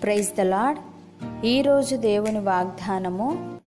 praise the lord ఈరోజు దేవుని వాగ్దానము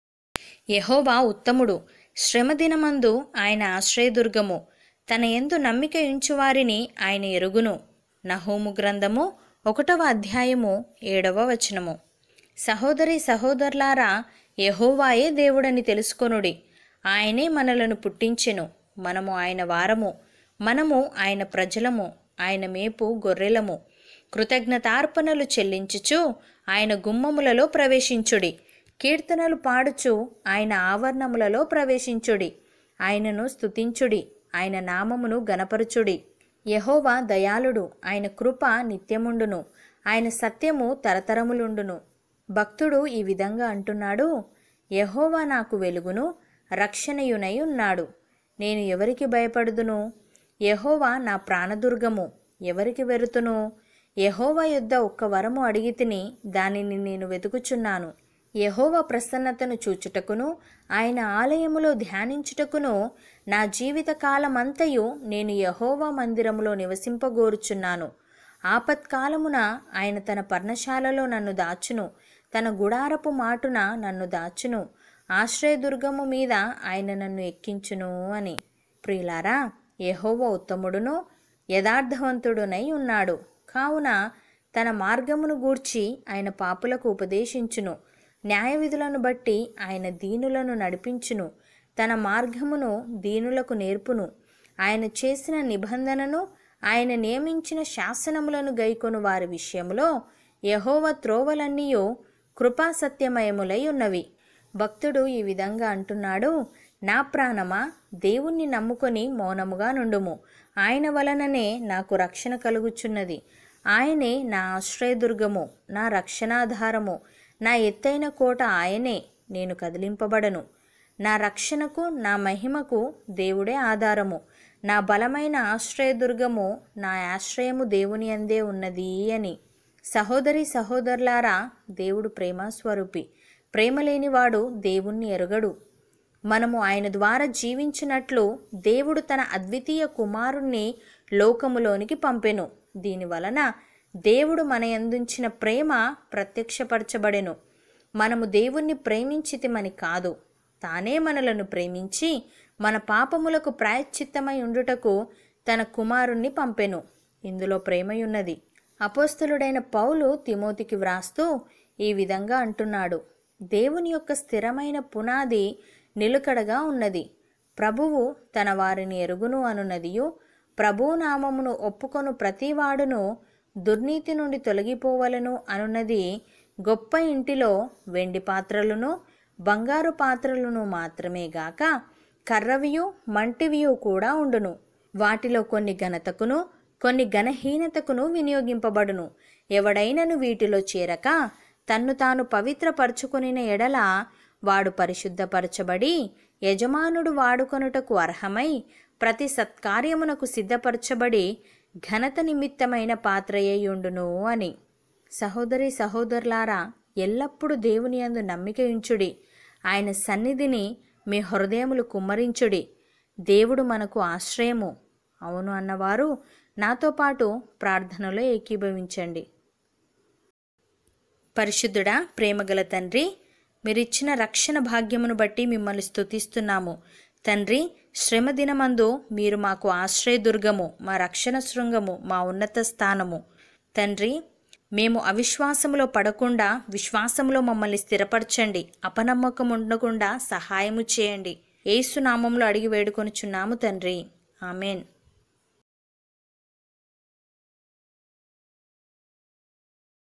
యెహోవా ఉత్తముడు శ్రమదినమందు ఆయన ఆశ్రయదుర్గము తన ఎందు నమ్మిక ఉంచువారిని ఆయన ఎరుగును నహూము గ్రంథము ఒకటవ అధ్యాయము ఏడవ వచనము సహోదరి సహోదరులారా యెహోవాయే దేవుడని తెలుసుకొనుడి ఆయనే మనలను పుట్టించెను మనము ఆయన వారము మనము ఆయన ప్రజలము ఆయన మేపు గొర్రెలము కృతజ్ఞతార్పణలు చెల్లించుచు ఆయన గుమ్మములలో ప్రవేశించుడి కీర్తనలు పాడుచు ఆయన ఆవరణములలో ప్రవేశించుడి ఆయనను స్తుతించుడి ఆయన నామమును గనపరచుడి యహోవా దయాళుడు ఆయన కృప నిత్యముండును ఆయన సత్యము తరతరములుండును భక్తుడు ఈ విధంగా అంటున్నాడు యహోవా నాకు వెలుగును రక్షణయునై ఉన్నాడు నేను ఎవరికి భయపడుదును యహోవా నా ప్రాణదుర్గము ఎవరికి వెరుతును యహోవా యొద్ద ఒక్క వరము అడిగి తిని దానిని నేను వెతుకుచున్నాను యహోవా ప్రసన్నతను చూచుటకును ఆయన ఆలయములో ధ్యానించుటకును నా జీవిత కాలమంతయు నేను యహోవా మందిరములో నివసింపగోరుచున్నాను ఆపత్కాలమున ఆయన తన పర్ణశాలలో నన్ను దాచును తన గుడారపు మాటున నన్ను దాచును ఆశ్రయదుర్గము మీద ఆయన నన్ను ఎక్కించును అని ప్రియులారా యెహోవా ఉత్తముడును యథార్థవంతుడునై ఉన్నాడు కావున తన మార్గమును గూర్చి ఆయన పాపులకు ఉపదేశించును న్యాయ విధులను బట్టి ఆయన దీనులను నడిపించును తన మార్గమును దీనులకు నేర్పును ఆయన చేసిన నిబంధనను ఆయన నియమించిన శాసనములను గైకొను వారి విషయములో యహోవ త్రోవలన్నీయో కృపా సత్యమయములై ఉన్నవి భక్తుడు ఈ విధంగా అంటున్నాడు నా ప్రాణమా దేవుణ్ణి నమ్ముకొని మౌనముగా నుండుము ఆయన వలననే నాకు రక్షణ కలుగుచున్నది ఆయనే నా ఆశ్రయదుర్గము నా రక్షణాధారము నా ఎత్తైన కోట ఆయనే నేను కదిలింపబడను నా రక్షణకు నా మహిమకు దేవుడే ఆధారము నా బలమైన ఆశ్రయదుర్గము నా ఆశ్రయము దేవుని అందే ఉన్నది అని సహోదరి సహోదరులారా దేవుడు ప్రేమస్వరూపి ప్రేమ లేనివాడు దేవుణ్ణి ఎరుగడు మనము ఆయన ద్వారా జీవించినట్లు దేవుడు తన అద్వితీయ కుమారుణ్ణి లోకములోనికి పంపెను దీనివలన దేవుడు మన యందుంచిన ప్రేమ ప్రత్యక్షపరచబడెను మనము దేవుణ్ణి ప్రేమించితిమని కాదు తానే మనలను ప్రేమించి మన పాపములకు ప్రాయశ్చిత్తమై ఉండుటకు తన కుమారుణ్ణి పంపెను ఇందులో ప్రేమయున్నది అపోస్తలుడైన పౌలు తిమోతికి వ్రాస్తూ ఈ విధంగా అంటున్నాడు దేవుని యొక్క స్థిరమైన పునాది నిలుకడగా ఉన్నది ప్రభువు తన వారిని ఎరుగును అనున్నదియు ప్రభువు నామమును ఒప్పుకొను ప్రతివాడును దుర్నీతి నుండి తొలగిపోవలను అనున్నది గొప్ప ఇంటిలో వెండి పాత్రలను బంగారు పాత్రలను మాత్రమే గాక కర్రవియు మంటివియు కూడా ఉండును వాటిలో కొన్ని ఘనతకును కొన్ని ఘనహీనతకును వినియోగింపబడును ఎవడైనను వీటిలో చేరక తన్ను తాను పవిత్రపరచుకొనిన ఎడల వాడు పరిశుద్ధపరచబడి యజమానుడు వాడుకొనుటకు అర్హమై ప్రతి సత్కార్యమునకు సిద్ధపరచబడి ఘనత నిమిత్తమైన పాత్రయ్యుండును అని సహోదరి సహోదరులారా ఎల్లప్పుడూ దేవుని యందు నమ్మిక ఉంచుడి ఆయన సన్నిధిని మీ హృదయములు కుమ్మరించుడి దేవుడు మనకు ఆశ్రయము అవును అన్నవారు నాతో పాటు ప్రార్థనలో ఏకీభవించండి పరిశుద్ధుడా ప్రేమగల తండ్రి మీరిచ్చిన రక్షణ భాగ్యమును బట్టి మిమ్మల్ని స్తుతిస్తున్నాము తండ్రి శ్రమ దినమందు మీరు మాకు ఆశ్రయదుర్గము మా రక్షణ శృంగము మా ఉన్నత స్థానము తండ్రి మేము అవిశ్వాసములో పడకుండా విశ్వాసములో మమ్మల్ని స్థిరపరచండి అపనమ్మకం ఉండకుండా సహాయము చేయండి ఏసునామంలో అడిగి వేడుకొనుచున్నాము తండ్రి ఆమెన్